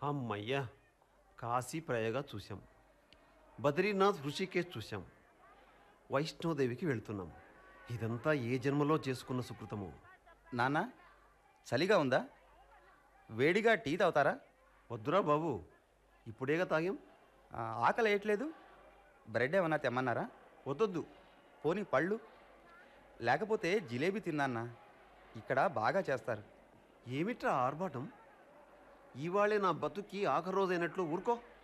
అమ్మయ్యా కాశీ ప్రయాగ చూసాం బద్రీనాథ్ ఋషికేశ్ చూసాం వైష్ణోదేవికి వెళ్తున్నాం ఇదంతా ఏ జన్మలో చేసుకున్న సుకృతమో నాన్న చలిగా ఉందా వేడిగా టీ తాగుతారా వద్దురా బాబు ఇప్పుడేగా తాగాం ఆ, ఆకలి వేయట్లేదు బ్రెడ్ ఏమన్నా తెమ్మన్నారా వద్దొద్దు పోనీ పళ్ళు లేకపోతే జిలేబీ తిన్నాన్నా ఇక్కడ బాగా చేస్తారు ఏమిట్రా ఆర్భాటం ఇవాళే నా బతుక్కి ఆఖరి రోజైనట్లు ఊరుకో